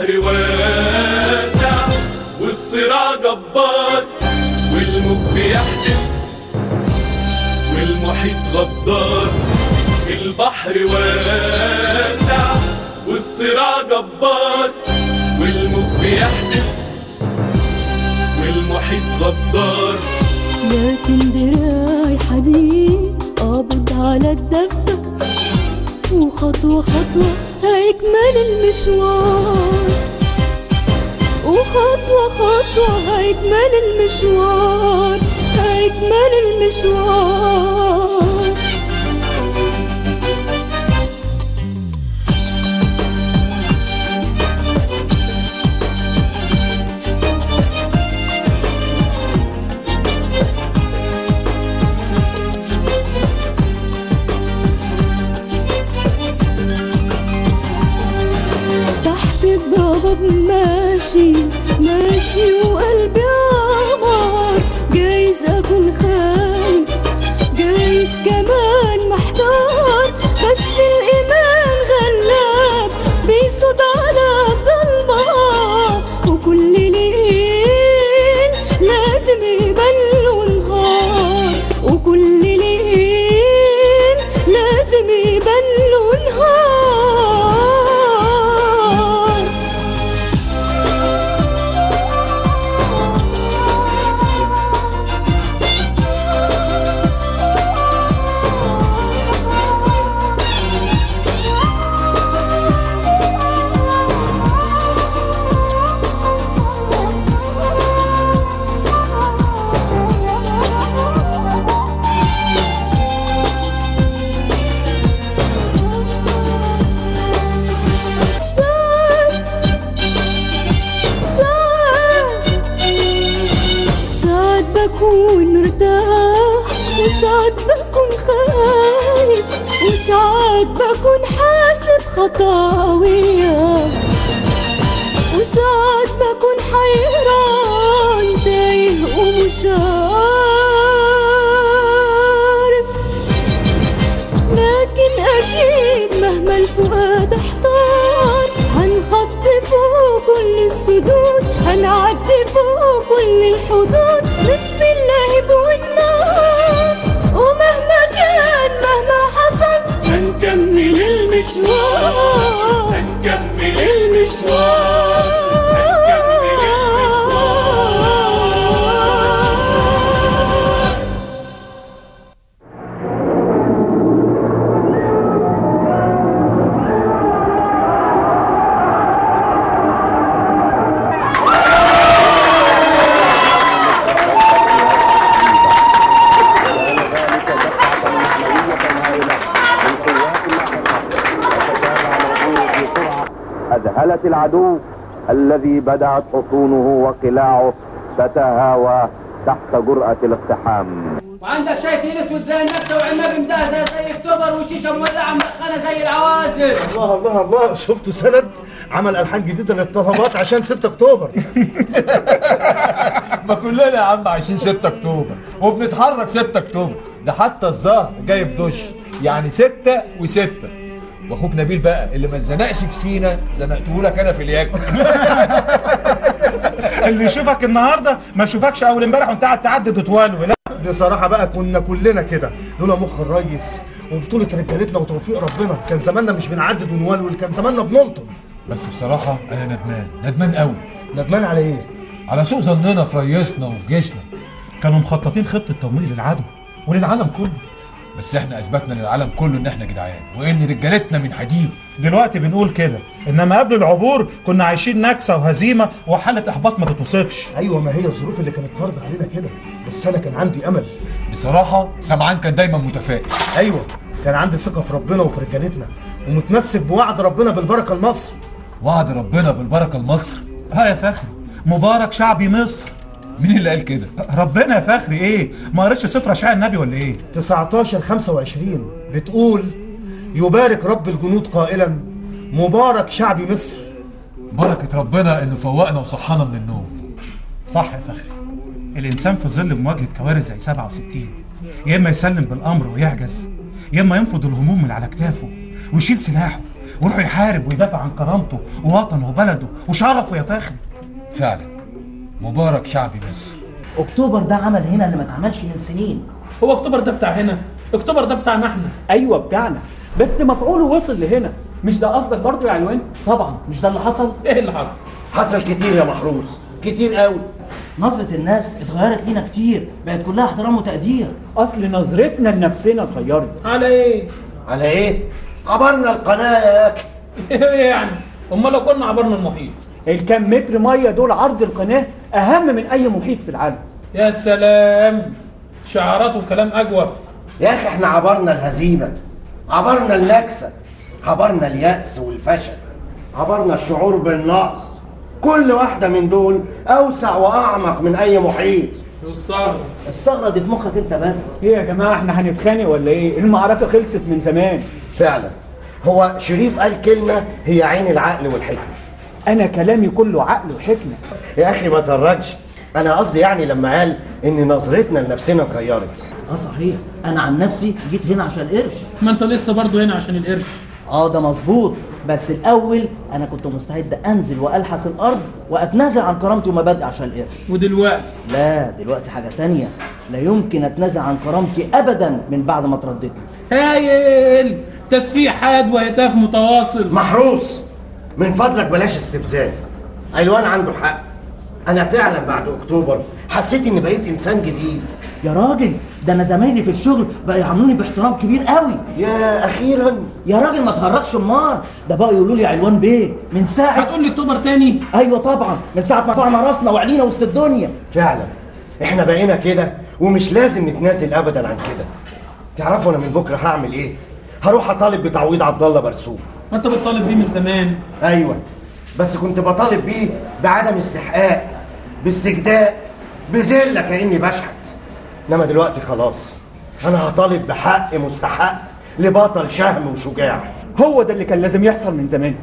البحر واسع والصراع جبار والموج بيحدف والمحيط غدار البحر واسع والصراع جبار والموج بيحدف والمحيط غدار لكن دراعي حديد قابض على الدفة وخطوة خطوة هيكمل المشوار وخطوة خطوة هيكمل المشوار هيكمل المشوار تحت الضباب ماشي ماشي وقلبي عمار جايز اكون خايف جايز كمان محتار بس الايمان غلاب بيصد على الضلمة وكل ليل لازم يبان له نهار وكل ليل لازم يبان له نهار ساعات ساعات ساعات بكون مرتاح وساعات بكون خايف وساعات بكون حاسب خطاوية وساعات بكون حيران تايه ومش عارف لكن أكيد مهما الفؤاد احتار هنحط فوق كل السدود هنعدي فوق كل الحدود نطفي اللهب والنار ومهما كان مهما حصل هنكمل المشوار هنكمل المشوار أذهلت العدو الذي بدأت حصونه وقلاعه تتهاوى تحت جرأة الاقتحام وعندك شاي تقيل اسود زي النفسه وعناب مزهزه زي اكتوبر وشيشه مولعه مدخنه زي العوازل الله الله الله شفتوا سند عمل الحان جديده للطلبات عشان 6 اكتوبر ما كلنا يا عم عايشين 6 اكتوبر وبنتحرك 6 اكتوبر ده حتى الظهر جايب دش يعني 6 و6 واخوك نبيل بقى اللي ما اتزنقش في سينا زنقته لك انا في الياك اللي يشوفك النهارده ما يشوفكش اول امبارح وانت قاعد تعدد وتولوي لا بصراحه بقى كنا كلنا كده لولا مخ الريس وبطولة رجالتنا وتوفيق ربنا كان زماننا مش بنعدد ونولول كان زماننا بنلطم بس بصراحة أنا ندمان ندمان قوي ندمان على ايه؟ على سوء ظننا في ريسنا وفي جيشنا كانوا مخططين خطه تمويل للعدو وللعالم كله بس احنا اثبتنا للعالم كله ان احنا جدعان وان رجالتنا من حديد دلوقتي بنقول كده انما قبل العبور كنا عايشين نكسه وهزيمه وحاله احباط ما تتوصفش ايوه ما هي الظروف اللي كانت فرض علينا كده بس انا كان عندي امل بصراحة سمعان كان دايما متفائل ايوه كان عندي ثقه في ربنا وفي رجالتنا ومتمسك بوعد ربنا بالبركه لمصر وعد ربنا بالبركة لمصر ها يا فخري مبارك شعبي مصر مين اللي قال كده؟ ربنا يا فخري ايه ما قريتش سفر اشعياء النبي ولا ايه 19 25 بتقول يبارك رب الجنود قائلا مبارك شعب مصر بركة ربنا انه فوقنا وصحانا من النوم صح يا فخري الانسان في ظل مواجهه كوارث زي 67 يا اما يسلم بالامر ويعجز يا اما ينفض الهموم من على كتافه ويشيل سلاحه ويروح يحارب ويدافع عن كرامته ووطنه وبلده وشرفه يا فخري فعلا مبارك شعبي مصر اكتوبر ده عمل هنا اللي ما اتعملش من سنين هو اكتوبر ده بتاع هنا اكتوبر ده بتاعنا احنا ايوه بتاعنا بس مفعوله وصل لهنا مش ده قصدك برضو يا علوان طبعا مش ده اللي حصل ايه اللي حصل حصل كتير يا محروس كتير قوي نظرة الناس اتغيرت لينا كتير بقت كلها احترام وتقدير اصل نظرتنا لنفسنا اتغيرت على ايه على ايه عبرنا القناه يا اخي ايه يعني امال لو كنا عبرنا المحيط الكام متر ميه دول عرض القناه اهم من اي محيط في العالم يا سلام شعارات وكلام اجوف يا اخي احنا عبرنا الهزيمه عبرنا النكسه عبرنا اليأس والفشل عبرنا الشعور بالنقص كل واحده من دول اوسع واعمق من اي محيط شو الصغر الثغرة دي في مخك انت بس ايه يا جماعه احنا هنتخانق ولا ايه المعركه خلصت من زمان فعلا هو شريف قال كلمه هي عين العقل والحكمه انا كلامي كله عقل وحكمه يا اخي ما ترجش انا قصدي يعني لما قال ان نظرتنا لنفسنا اتغيرت اه صحيح انا عن نفسي جيت هنا عشان القرش ما انت لسه برضو هنا عشان القرش اه ده مظبوط بس الاول انا كنت مستعد انزل والحس الارض واتنازل عن كرامتي ومبادئي عشان القرش ودلوقتي لا دلوقتي حاجه تانية لا يمكن اتنازل عن كرامتي ابدا من بعد ما اتردت لي هايل تسفيح حاد وهتاف متواصل محروس من فضلك بلاش استفزاز ايوان عنده حق انا فعلا بعد اكتوبر حسيت اني بقيت انسان جديد يا راجل ده انا زمايلي في الشغل بقى يعاملوني باحترام كبير قوي يا اخيرا يا راجل ما تهرجش امال ده بقى يقولوا لي علوان بيه من ساعه هتقول لي اكتوبر تاني ايوه طبعا من ساعه ما رفعنا راسنا وعلينا وسط الدنيا فعلا احنا بقينا كده ومش لازم نتنازل ابدا عن كده تعرفوا انا من بكره هعمل ايه هروح اطالب بتعويض عبد الله برسوم ما انت بتطالب بيه من زمان ايوه بس كنت بطالب بيه بعدم استحقاق باستجداء بذله كاني بشحت انما دلوقتي خلاص انا هطالب بحق مستحق لبطل شهم وشجاع هو ده اللي كان لازم يحصل من زمان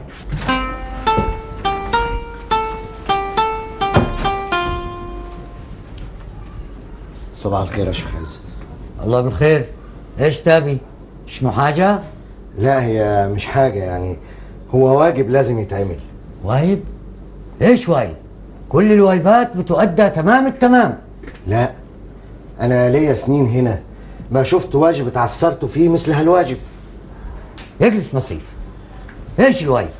صباح الخير يا شيخ عزت الله بالخير ايش تبي شنو حاجة لا هي مش حاجه يعني هو واجب لازم يتعمل وايب ايش وايب كل الوايبات بتؤدى تمام التمام لا انا ليا سنين هنا ما شفت واجب اتعثرت فيه مثل هالواجب اجلس نصيف ايش الوايب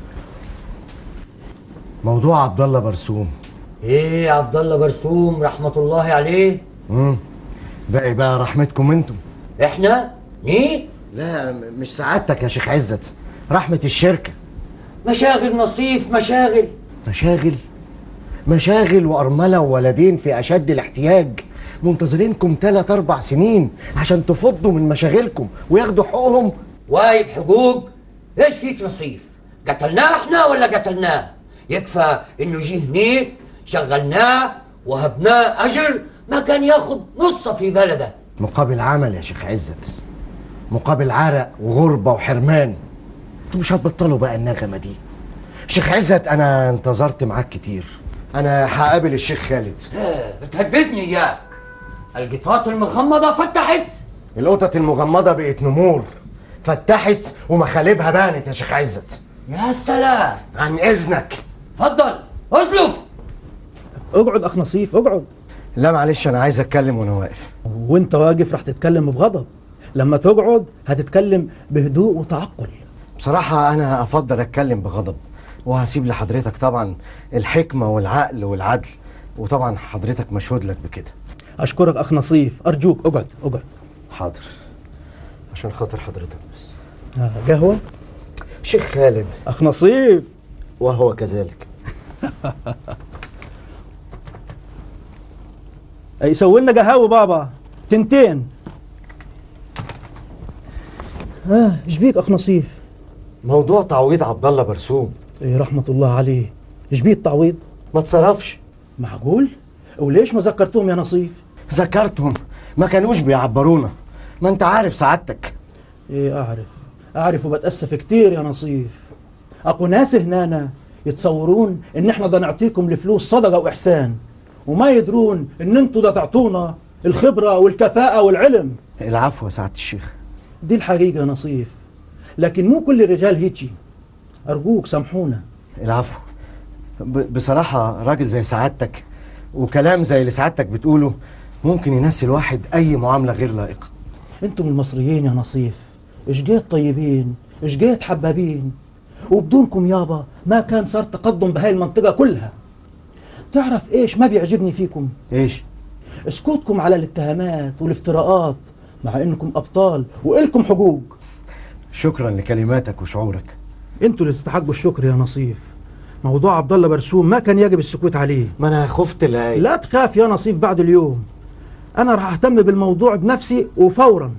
موضوع عبد الله برسوم ايه عبد الله برسوم رحمة الله عليه امم باقي بقى رحمتكم انتم احنا مين لا م- مش سعادتك يا شيخ عزت رحمة الشركة مشاغل نصيف مشاغل مشاغل مشاغل وأرملة وولدين في أشد الاحتياج منتظرينكم ثلاث أربع سنين عشان تفضوا من مشاغلكم وياخدوا حقوقهم وايب حقوق ايش فيك نصيف قتلناه احنا ولا قتلناه يكفى انه جه هنيك شغلناه وهبناه اجر ما كان ياخد نصه في بلده مقابل عمل يا شيخ عزت مقابل عرق وغربة وحرمان انتوا مش هتبطلوا بقى النغمة دي شيخ عزت أنا انتظرت معاك كتير أنا هقابل الشيخ خالد إيه، بتهددني اياك القطاط المغمضة فتحت القطط المغمضة بقت نمور فتحت ومخالبها بانت يا شيخ عزت يا سلام عن إذنك تفضل اسلف اقعد اخ نصيف اقعد لا معلش أنا عايز أتكلم وأنا واقف وانت واقف راح تتكلم بغضب لما تقعد هتتكلم بهدوء وتعقل بصراحة أنا أفضل أتكلم بغضب وهسيب لحضرتك طبعا الحكمة والعقل والعدل وطبعا حضرتك مشهود لك بكده اشكرك اخ نصيف ارجوك اقعد اقعد حاضر عشان خاطر حضرتك بس آه، قهوه شيخ خالد اخ نصيف وهو كذلك يسوي لنا قهوه بابا تنتين اه ايش بيك اخ نصيف موضوع تعويض عبد الله برسوم ايه رحمه الله عليه ايش بيه التعويض ما اتصرفش معقول وليش ما ذكرتهم يا نصيف ذكرتهم ما كانوش بيعبرونا ما انت عارف سعادتك ايه اعرف اعرف وبتاسف كتير يا نصيف اكو ناس هنانا يتصورون ان احنا دا نعطيكم الفلوس صدقه واحسان وما يدرون ان انتوا دا تعطونا الخبره والكفاءه والعلم العفو يا سعادة الشيخ دي الحقيقه يا نصيف لكن مو كل الرجال هيجي أرجوك سامحونا العفو ب- بصراحة راجل زي سعادتك وكلام زي اللي سعادتك بتقوله ممكن ينسي الواحد أي معاملة غير لائقة انتم المصريين يا نصيف اشجيت طيبين اشجيت حبابين وبدونكم يابا ما كان صار تقدم بهاي المنطقة كلها تعرف ايش ما بيعجبني فيكم ايش اسكتكم على الاتهامات والافتراءات مع انكم ابطال والكم حقوق شكرا لكلماتك وشعورك انتوا اللي تستحقوا الشكر يا نصيف موضوع عبد الله برسوم ما كان يجب السكوت عليه ما انا خفت لا لا تخاف يا نصيف بعد اليوم انا راح اهتم بالموضوع بنفسي وفورا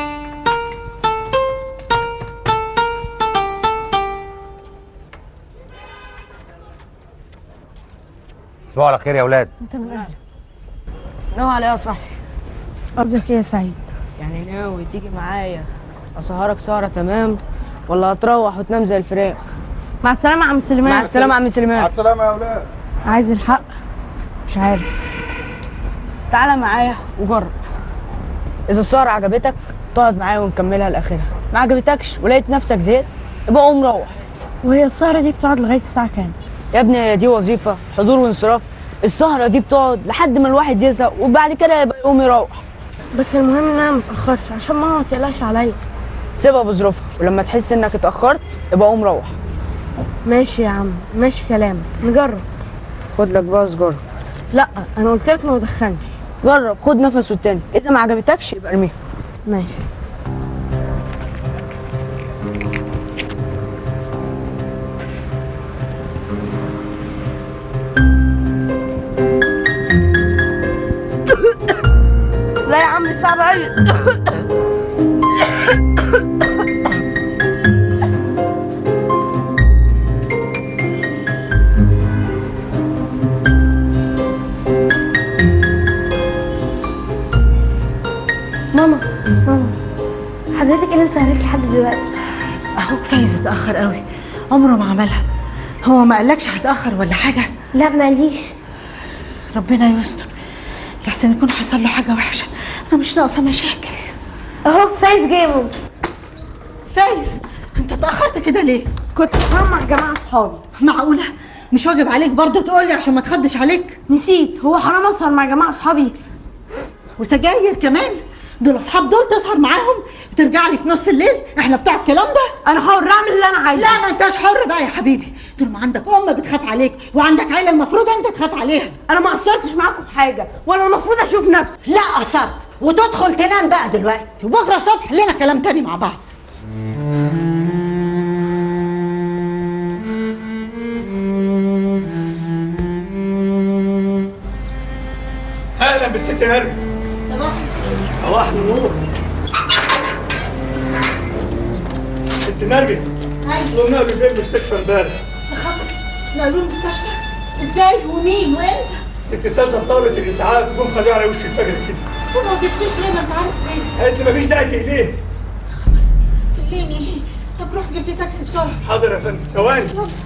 تصبحوا على خير يا اولاد انت من اهلك ناوي على ايه يا صاحبي قصدك ايه يا سعيد يعني ناوي تيجي معايا اسهرك سهره تمام ولا هتروح وتنام زي الفراخ مع السلامة يا عم سليمان مع السلامه يا عم سليمان السلامه يا اولاد عايز الحق مش عارف تعالى معايا وجرب اذا السهره عجبتك تقعد معايا ونكملها لاخرها ما عجبتكش ولقيت نفسك زهقت يبقى قوم روح وهي السهرة دي بتقعد لغاية الساعة كام؟ يا ابني هي دي وظيفه حضور وانصراف السهره دي بتقعد لحد ما الواحد يزهق وبعد كده يبقى يقوم يروح بس المهم ان انا متأخرش عشان ماما ما تقلقش عليا سيبها بظروفها ولما تحس انك اتاخرت يبقى قوم روح ماشي يا عم ماشي كلامك نجرب خد لك بقى سجاره لا انا قلت لك ما تدخنش جرب خد نفس والتاني اذا ما عجبتكش يبقى ارميها ماشي لا يا عم صعب قوي ماما ماما حضرتك ايه اللي مسهرك لحد دلوقتي اخوك فايز اتاخر قوي عمره ما عملها هو ما قالكش هتاخر ولا حاجه لا ما قاليش ربنا يستر لحسن يكون حصل له حاجه وحشه انا مش ناقصه مشاكل اهو فايز جايبه فايز انت اتاخرت كده ليه كنت بتفرج مع جماعة اصحابي معقوله مش واجب عليك برضه تقولي عشان ما تخدش عليك نسيت هو حرام اسهر مع جماعة اصحابي وسجاير كمان دول اصحاب دول تسهر معاهم وترجع لي في نص الليل احنا بتوع الكلام ده انا حر اعمل اللي انا عايزه لا ما انتش حر بقى يا حبيبي طول ما عندك ام بتخاف عليك وعندك عيله المفروض انت تخاف عليها انا ما قصرتش معاكم في حاجه ولا المفروض اشوف نفسي لا قصرت وتدخل تنام بقى دلوقتي وبكره الصبح لنا كلام تاني مع بعض اهلا بالست نرجس صباح النور ست نرجس قلنا بالليل مستشفى امبارح نقلوا المستشفى ازاي ومين وامتى ست سوسن طاولة الاسعاف جم خلوها على وش الفجر كده وما قلتليش ليه ما انت عارف ايه قالت لي مفيش داعي تقليه تقليني طب روح جيب لي تاكسي بسرعه حاضر يا فندم ثواني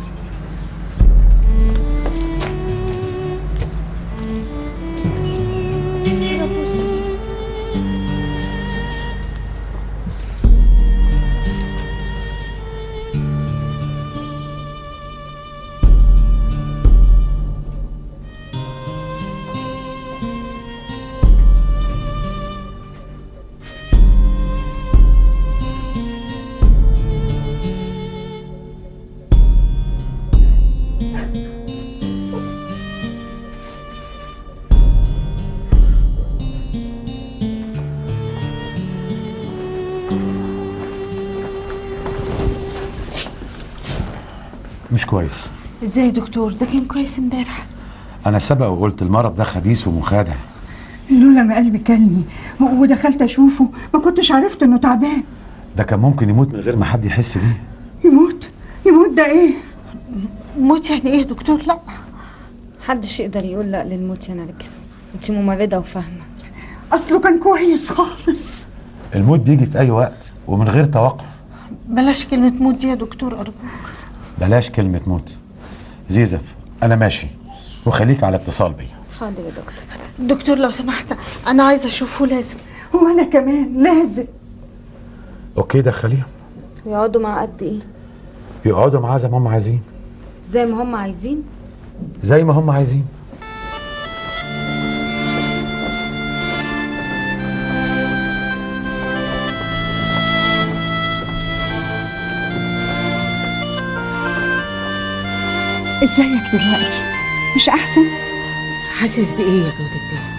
مش كويس ازاي يا دكتور ده كان كويس امبارح انا سبق وقلت المرض ده خبيث ومخادع لولا ما قلبي كلني ودخلت اشوفه ما كنتش عرفت انه تعبان ده كان ممكن يموت من غير ما حد يحس بيه يموت يموت ده ايه موت يعني ايه يا دكتور لا محدش يقدر يقول لا للموت يا نرجس انت ممرضة وفاهمة اصله كان كويس خالص الموت بيجي في اي وقت ومن غير توقف بلاش كلمه موت دي يا دكتور ارجوك بلاش كلمة موت زيزف انا ماشي وخليك على اتصال بيا حاضر يا دكتور دكتور لو سمحت انا عايزه اشوفه لازم وانا كمان لازم اوكي دخليهم ويقعدوا مع قد ايه يقعدوا معاه زي ما هم عايزين زي ما هم عايزين زي ما هم عايزين ازيك دلوقتي مش احسن حاسس بايه يا جودة بيه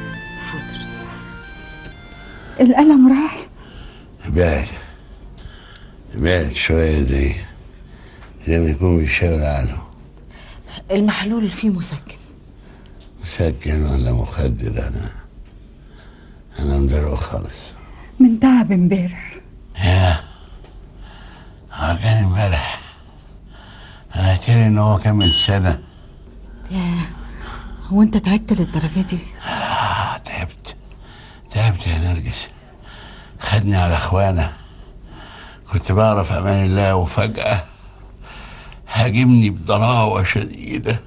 الالم راح بعد بعد شوية دي زي ما يكون بيشاور عنه المحلول فيه مسكن مسكن ولا مخدر أنا أنا مدروخ خالص من تعب امبارح يا هو كان امبارح أنا أتاري إن هو كان من سنة ياه هو انت تعبت للدرجة دي آه تعبت تعبت يا نرجس خدني على اخوانا كنت بعرف امان الله وفجأة هاجمني بضراوة شديدة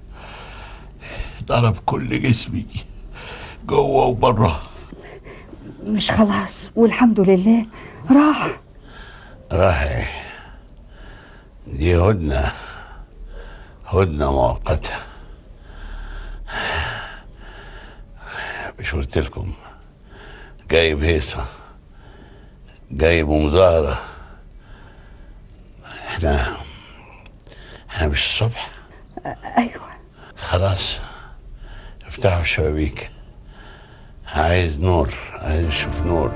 ضرب كل جسمي جوه وبره مش خلاص والحمد لله راح راح ايه دي هدنة هدنة مؤقتة مش قلت لكم جايب هيصة جايب مظاهرة احنا احنا مش الصبح ايوه خلاص افتحوا الشبابيك عايز نور عايز اشوف نور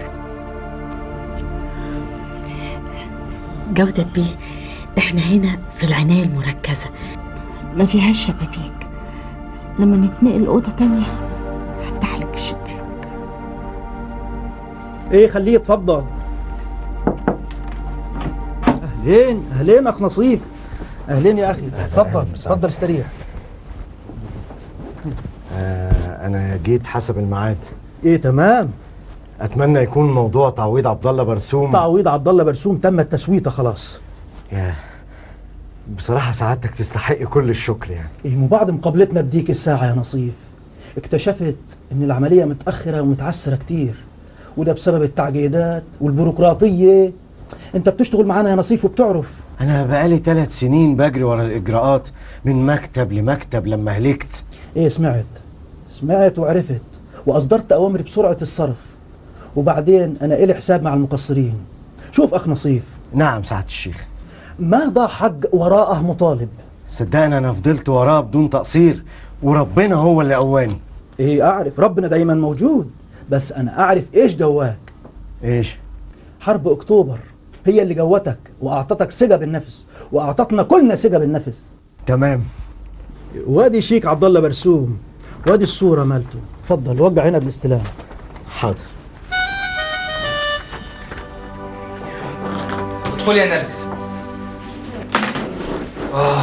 جودة بيه احنا هنا في العناية المركزة ما فيهاش شبابيك لما نتنقل أوضة تانية هفتح لك الشباك ايه خليه يتفضل اهلين اهلين اخ نصيف اهلين يا اخي اتفضل اتفضل استريح آه انا جيت حسب الميعاد ايه تمام اتمنى يكون موضوع تعويض عبد الله برسوم تعويض عبد الله برسوم تم التسويته خلاص يا بصراحة سعادتك تستحق كل الشكر يعني ايه وبعد مقابلتنا بديك الساعة يا نصيف اكتشفت ان العملية متأخرة ومتعسرة كتير وده بسبب التعقيدات والبيروقراطية انت بتشتغل معانا يا نصيف وبتعرف انا بقالي ثلاث سنين بجري ورا الاجراءات من مكتب لمكتب لما هلكت ايه سمعت سمعت وعرفت واصدرت اوامر بسرعة الصرف وبعدين انا الي حساب مع المقصرين شوف اخ نصيف نعم سعادة الشيخ ما ضاع حق وراءه مطالب صدقني انا فضلت وراه بدون تقصير وربنا هو اللي قواني ايه اعرف ربنا دايما موجود بس انا اعرف ايش جواك ايش حرب اكتوبر هي اللي جوتك واعطتك ثقه بالنفس واعطتنا كلنا ثقه بالنفس تمام وادي شيك عبد الله برسوم وادي الصوره مالته اتفضل وقع هنا بالاستلام حاضر ادخلي يا نرجس آه.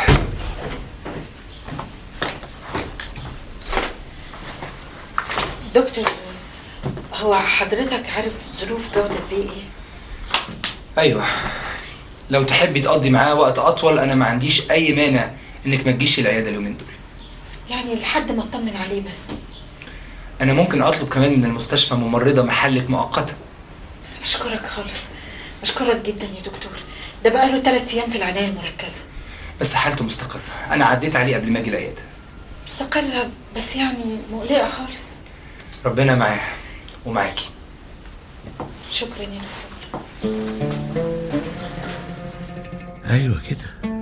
دكتور هو حضرتك عارف ظروف جودة بيه ايه؟ ايوه لو تحبي تقضي معاه وقت اطول انا ما عنديش اي مانع انك ما تجيش العياده اليومين دول يعني لحد ما اطمن عليه بس انا ممكن اطلب كمان من المستشفى ممرضه محلك مؤقته اشكرك خالص اشكرك جدا يا دكتور ده بقاله ثلاث ايام في العناية المركزة بس حالته مستقره انا عديت عليه قبل ما اجي العياده مستقرة بس يعني مقلقة خالص ربنا معاه ومعاكي شكرا يا دكتور ايوه كده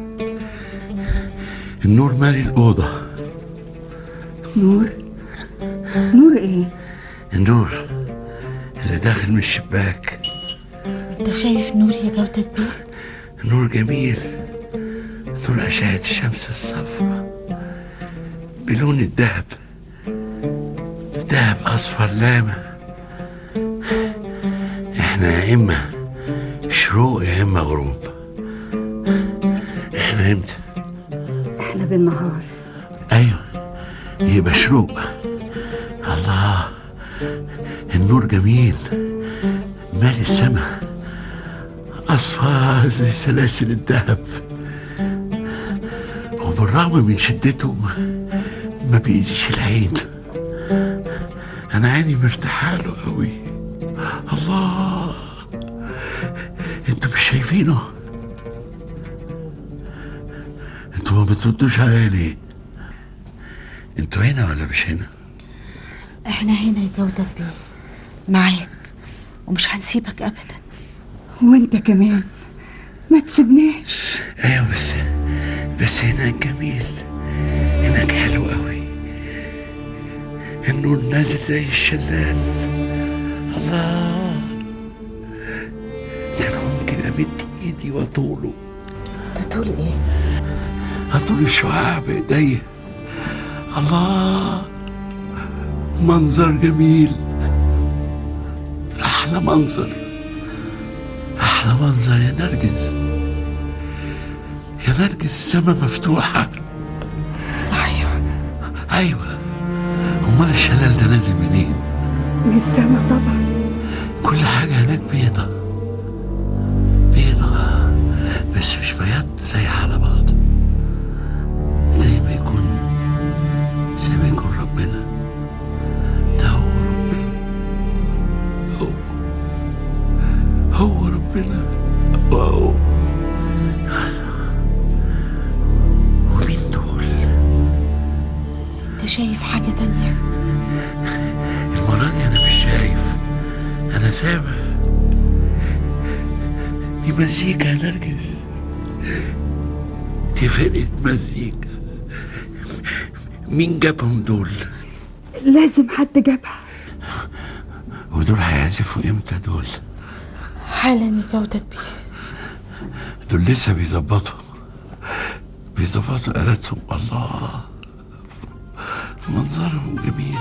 النور مالي الاوضه نور نور ايه النور اللي داخل من الشباك انت شايف نور يا جودة بيه؟ نور جميل نور أشعة الشمس الصفراء بلون الذهب ذهب أصفر لامع احنا يا إما شروق يا إما غروب احنا امتى احنا بالنهار ايوه يبقى شروق الله النور جميل مالي السما اصفار زي سلاسل الذهب وبالرغم من شدته ما, ما بيأذيش العين انا عيني مرتاحه له قوي الله انتوا مش شايفينه انتوا ما بتردوش عليا ليه انتوا هنا ولا مش هنا احنا هنا يا جودة بيه معاك ومش هنسيبك ابدا وانت كمان ما تسيبناش ايوه بس بس هناك جميل هناك حلو قوي النور نازل زي الشلال الله ده انا ممكن امد ايدي واطوله تطول ايه اطول الشعاع بايديا الله منظر جميل احلى منظر احلى منظر يا نرجس يا نرجس السما مفتوحه صحيح ايوه امال الشلال ده نازل منين من السما طبعا كل حاجه هناك بيضه بيضه بس مش بياض زي على بعض زي ما يكون زي ما يكون ربنا ده هو ربنا هو هو ربنا واو ومين دول انت شايف حاجة تانية المرة دي أنا مش شايف أنا سامع دي مزيكا يا نرجس دي فرقة مزيكا مين جابهم دول؟ لازم حد جابها ودول هيعزفوا امتى دول؟ حالا يا جودة بيه دول لسه بيظبطوا بيظبطوا آلاتهم الله منظرهم جميل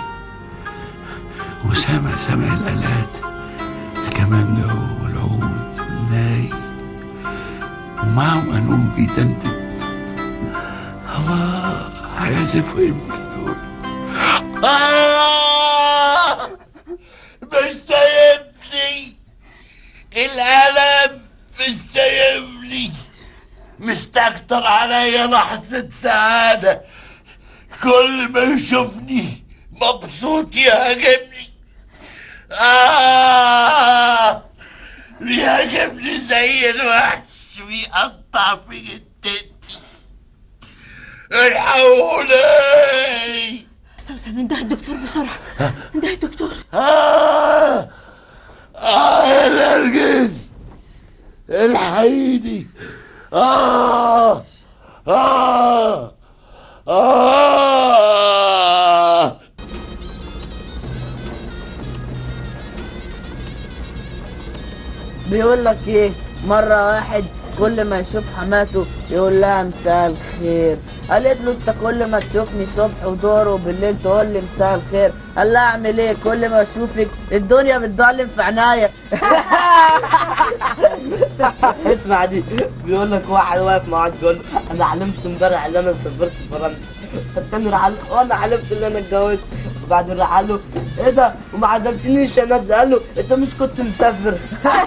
وسامع سامع الآلات الكمانجا والعود والناي ومعهم قانون بيدندن الله هيعزفوا امتى دول آه مش سايبني الألم مش سايبني مستكتر عليا لحظة سعادة كل ما يشوفني مبسوط يهاجمني آه بيهاجمني زي الوحش ويقطع في جدتي الحقوني سوسن انده الدكتور بسرعة انده الدكتور آه آه يا نرجس الحقيني آه آه آه بيقول لك ايه مرة واحد كل ما يشوف حماته يقول لها مساء الخير قالت له انت كل ما تشوفني صبح وظهر وبالليل تقول لي مساء الخير قال لها اعمل ايه كل ما اشوفك الدنيا بتضلم في عناية اسمع دي بيقول لك واحد واقف معاه بيقول له انا علمت امبارح ان انا سافرت فرنسا التاني راح قال له وانا علمت ان انا اتجوزت وبعدين راح قال له ايه ده وما عزمتنيش يا ندى قال له انت مش كنت مسافر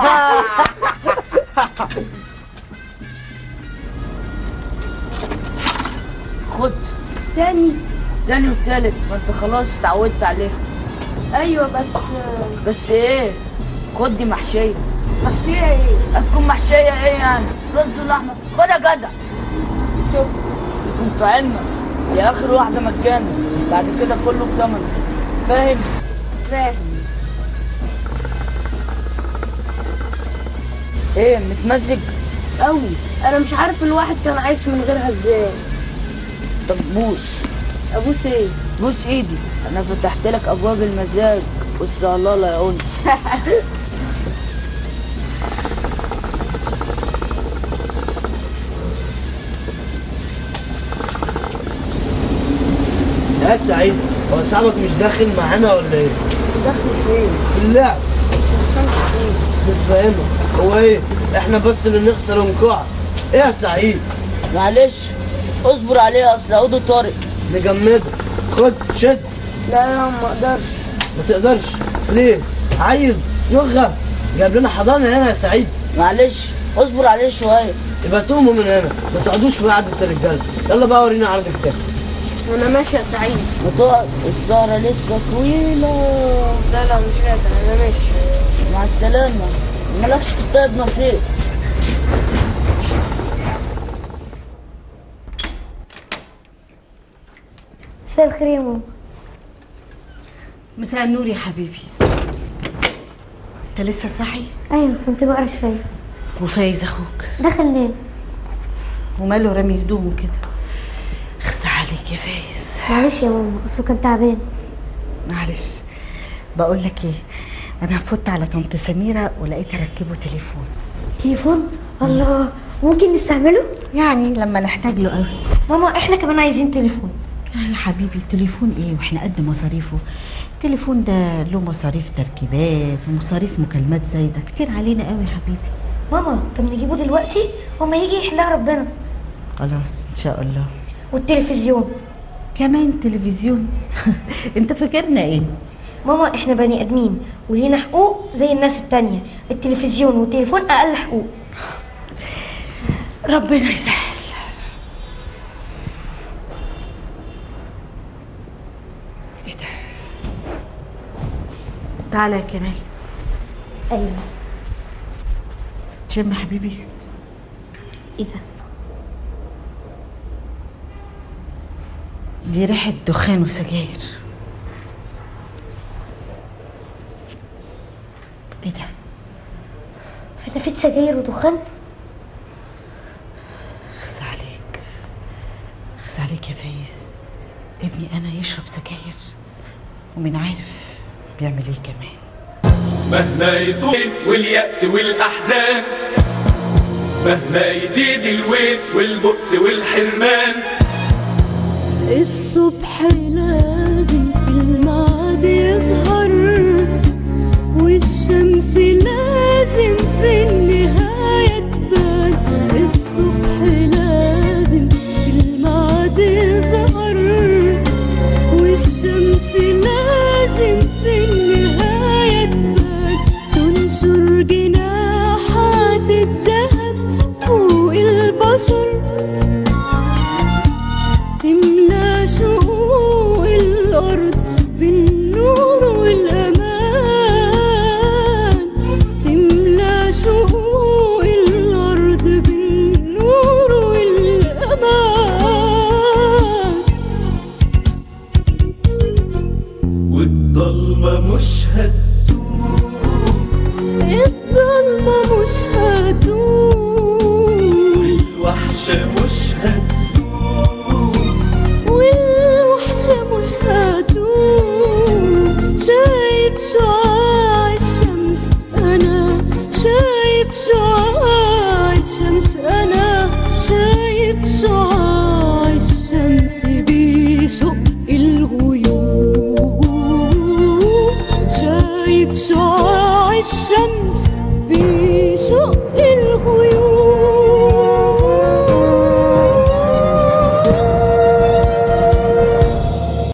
خد تاني تاني وتالت ما انت خلاص اتعودت عليه ايوه بس بس ايه خد دي محشيه محشيه ايه هتكون محشيه ايه يعني رز ولحمه خد يا جدع شوف يكون في علمك يا اخر واحده مجانا بعد كده كله بثمن فاهم فاهم ايه متمزج قوي انا مش عارف الواحد كان عايش من غيرها ازاي طب بوس ابوس ايه بوس ايدي انا فتحت لك ابواب المزاج والصلاله يا انس يا سعيد هو صاحبك مش داخل معانا ولا ايه؟ داخل فين؟ في اللعب مش فاهمك هو ايه؟ احنا بس اللي نخسر ونقع ايه يا سعيد؟ معلش اصبر عليه اصل عوده طارق نجمده خد شد لا لا ما اقدرش ما تقدرش ليه؟ عيل نغة جايب لنا حضانه هنا يا سعيد معلش اصبر عليه شويه يبقى تقوموا من هنا ما تقعدوش في قعده الرجاله يلا بقى ورينا عرضك تاني وانا ماشي يا سعيد ما تقعد السهرة لسه طويلة لا لا مش قادر انا ماشي مع السلامة مالكش في الطيب نصيب مساء الخير يا ماما مساء النور يا حبيبي انت لسه صاحي ايوه كنت بقرا شويه وفايز اخوك دخل نام وماله رامي هدومه كده خص عليك يا فايز معلش يا ماما اصله كان تعبان معلش بقول لك ايه انا هفوت على طنط سميره ولقيت اركبه تليفون تليفون الله ممكن نستعمله يعني لما نحتاج له قوي ماما احنا كمان عايزين تليفون لا يا حبيبي التليفون ايه واحنا قد مصاريفه التليفون ده له مصاريف تركيبات ومصاريف مكالمات زايده كتير علينا قوي يا حبيبي ماما طب نجيبه دلوقتي وما يجي يحلها ربنا خلاص ان شاء الله والتلفزيون كمان تلفزيون انت فاكرنا ايه ماما احنا بني ادمين ولينا حقوق زي الناس التانية التلفزيون والتليفون اقل حقوق ربنا يسهل ايه ده تعالى يا كمال ايوه تشم حبيبي ايه ده دي ريحة دخان وسجاير ايه ده فتافيت سجاير ودخان خس عليك خس عليك يا فايز ابني انا يشرب سجاير ومن عارف بيعمل ايه كمان مهما يطول واليأس والأحزان مهما يزيد الويل والبؤس والحرمان الصبح لازم في الميعاد يظهر والشمس لازم في النهاية تبان الصبح لازم في الميعاد يظهر والشمس لازم في النهاية تبان تنشر جناحات الذهب فوق البشر تملى شقوق الأرض بالنور والأمان تملى شقوق الأرض بالنور والأمان والضلمة مش هتدوم الضلمة مش هتدوم الوحشة مش هتدوم والوحشة مش هتدوم شايف شعاع الشمس أنا شايف شعاع الشمس أنا شايف شعاع الشمس بيشق الغيوم شايف شعاع الشمس بيشق